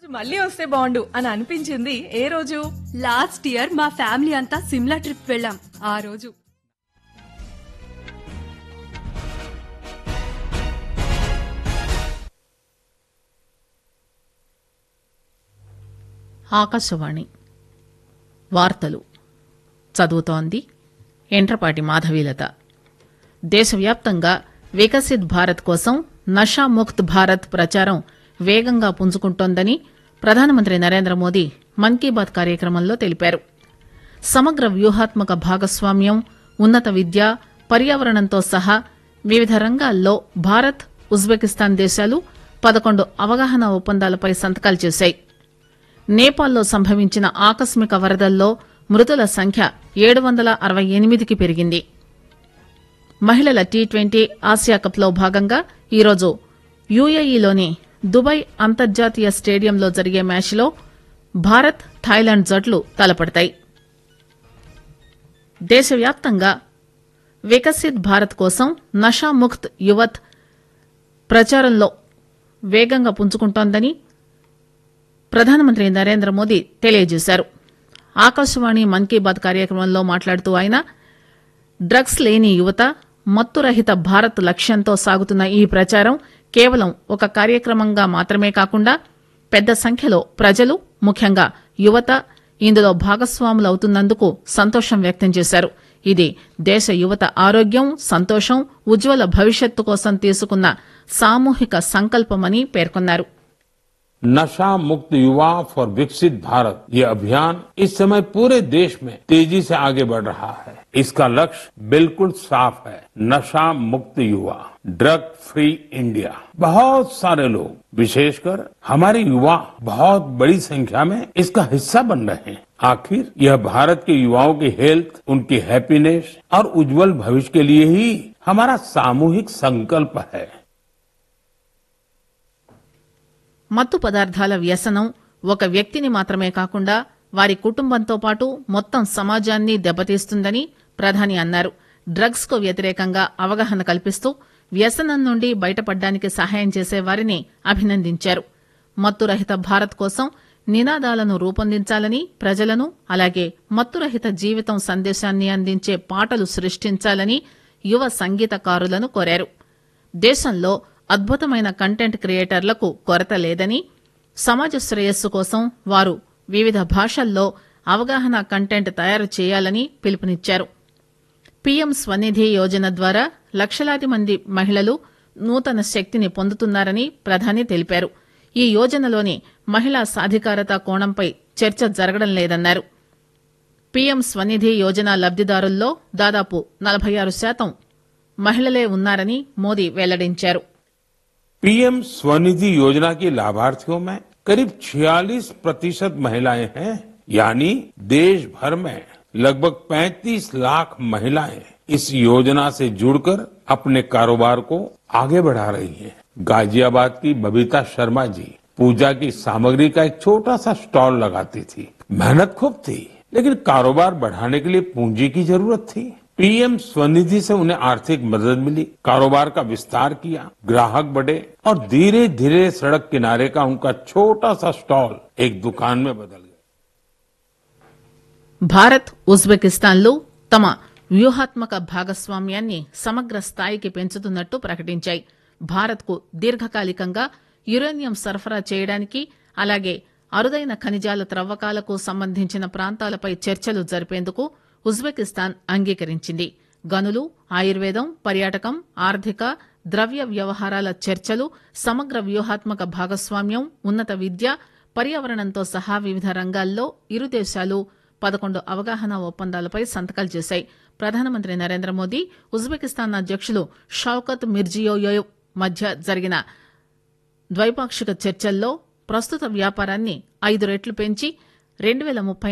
మళ్ళీ వస్తే బాగుండు అని అనిపించింది ఏ రోజు లాస్ట్ ఇయర్ మా ఫ్యామిలీ అంతా సిమ్లా ట్రిప్ వెళ్ళాం ఆ రోజు ఆకాశవాణి వార్తలు చదువుతోంది ఎంట్రపాటి మాధవీలత దేశవ్యాప్తంగా వికసిత్ భారత్ కోసం నషాముక్త్ భారత్ ప్రచారం వేగంగా పుంజుకుంటోందని ప్రధానమంత్రి నరేంద్ర మోదీ మన్ కీ బాత్ కార్యక్రమంలో తెలిపారు సమగ్ర వ్యూహాత్మక భాగస్వామ్యం ఉన్నత విద్య పర్యావరణంతో సహా వివిధ రంగాల్లో భారత్ ఉజ్బెకిస్తాన్ దేశాలు పదకొండు అవగాహన ఒప్పందాలపై సంతకాలు చేశాయి నేపాల్లో సంభవించిన ఆకస్మిక వరదల్లో మృతుల సంఖ్య ఏడు వందల అరవై ఎనిమిదికి పెరిగింది మహిళల టీ ట్వంటీ ఆసియా కప్లో భాగంగా ఈరోజు యుఏఈలోని దుబాయ్ అంతర్జాతీయ స్టేడియంలో జరిగే మ్యాచ్లో భారత్ థాయిలాండ్ జట్లు తలపడతాయి దేశవ్యాప్తంగా వికసిత్ భారత్ కోసం నషాముక్త్ యువత్ ప్రచారంలో వేగంగా పుంజుకుంటోందని ప్రధానమంత్రి నరేంద్ర మోదీ తెలియజేశారు ఆకాశవాణి మన్ కీ బాత్ కార్యక్రమంలో మాట్లాడుతూ ఆయన డ్రగ్స్ లేని యువత మత్తురహిత భారత్ లక్ష్యంతో సాగుతున్న ఈ ప్రచారం కేవలం ఒక కార్యక్రమంగా మాత్రమే కాకుండా పెద్ద సంఖ్యలో ప్రజలు ముఖ్యంగా యువత ఇందులో భాగస్వాములవుతున్నందుకు సంతోషం వ్యక్తం చేశారు ఇది దేశ యువత ఆరోగ్యం సంతోషం ఉజ్వల భవిష్యత్తు కోసం తీసుకున్న సామూహిక సంకల్పమని పేర్కొన్నారు नशा मुक्त युवा फॉर विकसित भारत ये अभियान इस समय पूरे देश में तेजी से आगे बढ़ रहा है इसका लक्ष्य बिल्कुल साफ है नशा मुक्त युवा ड्रग फ्री इंडिया बहुत सारे लोग विशेषकर हमारे युवा बहुत बड़ी संख्या में इसका हिस्सा बन रहे हैं आखिर यह भारत के युवाओं की हेल्थ उनकी हैप्पीनेस और उज्जवल भविष्य के लिए ही हमारा सामूहिक संकल्प है మత్తు పదార్థాల వ్యసనం ఒక వ్యక్తిని మాత్రమే కాకుండా వారి కుటుంబంతో పాటు మొత్తం సమాజాన్ని దెబ్బతీస్తుందని ప్రధాని అన్నారు డ్రగ్స్ కు వ్యతిరేకంగా అవగాహన కల్పిస్తూ వ్యసనం నుండి బయటపడడానికి సహాయం చేసే వారిని అభినందించారు మత్తురహిత భారత్ కోసం నినాదాలను రూపొందించాలని ప్రజలను అలాగే మత్తురహిత జీవితం సందేశాన్ని అందించే పాటలు సృష్టించాలని యువ సంగీతకారులను కోరారు దేశంలో అద్భుతమైన కంటెంట్ క్రియేటర్లకు కొరత లేదని సమాజ శ్రేయస్సు కోసం వారు వివిధ భాషల్లో అవగాహన కంటెంట్ తయారు చేయాలని పిలుపునిచ్చారు పీఎం స్వనిధి యోజన ద్వారా లక్షలాది మంది మహిళలు నూతన శక్తిని పొందుతున్నారని ప్రధాని తెలిపారు ఈ యోజనలోని మహిళా సాధికారత కోణంపై చర్చ జరగడం లేదన్నారు పీఎం స్వనిధి యోజన లబ్దిదారుల్లో దాదాపు నలభై ఆరు శాతం మహిళలే ఉన్నారని మోదీ వెల్లడించారు पीएम स्वनिधि योजना की लाभार्थियों में करीब 46 प्रतिशत महिलाएं हैं यानी देश भर में लगभग 35 लाख महिलाएं इस योजना से जुड़कर अपने कारोबार को आगे बढ़ा रही हैं। गाजियाबाद की बबीता शर्मा जी पूजा की सामग्री का एक छोटा सा स्टॉल लगाती थी मेहनत खूब थी लेकिन कारोबार बढ़ाने के लिए पूंजी की जरूरत थी पीएम स्वनिधि से उन्हें आर्थिक मदद मिली कारोबार का विस्तार किया ग्राहक बढ़े और धीरे धीरे सड़क किनारे का उनका छोटा सा स्टॉल एक दुकान में बदल गया భారత్ ఉజ్బెకిస్తాన్లు తమ వ్యూహాత్మక భాగస్వామ్యాన్ని సమగ్ర స్థాయికి పెంచుతున్నట్టు ప్రకటించాయి భారత్కు దీర్ఘకాలికంగా యురేనియం సరఫరా చేయడానికి అలాగే అరుదైన ఖనిజాల త్రవ్వకాలకు సంబంధించిన ప్రాంతాలపై చర్చలు జరిపేందుకు ఉజ్బెకిస్తాన్ అంగీకరించింది గనులు ఆయుర్వేదం పర్యాటకం ఆర్థిక ద్రవ్య వ్యవహారాల చర్చలు సమగ్ర వ్యూహాత్మక భాగస్వామ్యం ఉన్నత విద్య పర్యావరణంతో సహా వివిధ రంగాల్లో ఇరు దేశాలు పదకొండు అవగాహన ఒప్పందాలపై సంతకాలు చేశాయి ప్రధానమంత్రి నరేంద్ర మోదీ ఉజ్బెకిస్తాన్ అధ్యక్షులు షౌకత్ మిర్జియోయేవ్ మధ్య జరిగిన ద్వైపాక్షిక చర్చల్లో ప్రస్తుత వ్యాపారాన్ని ఐదు రెట్లు పెంచి రెండు వేల ముప్పై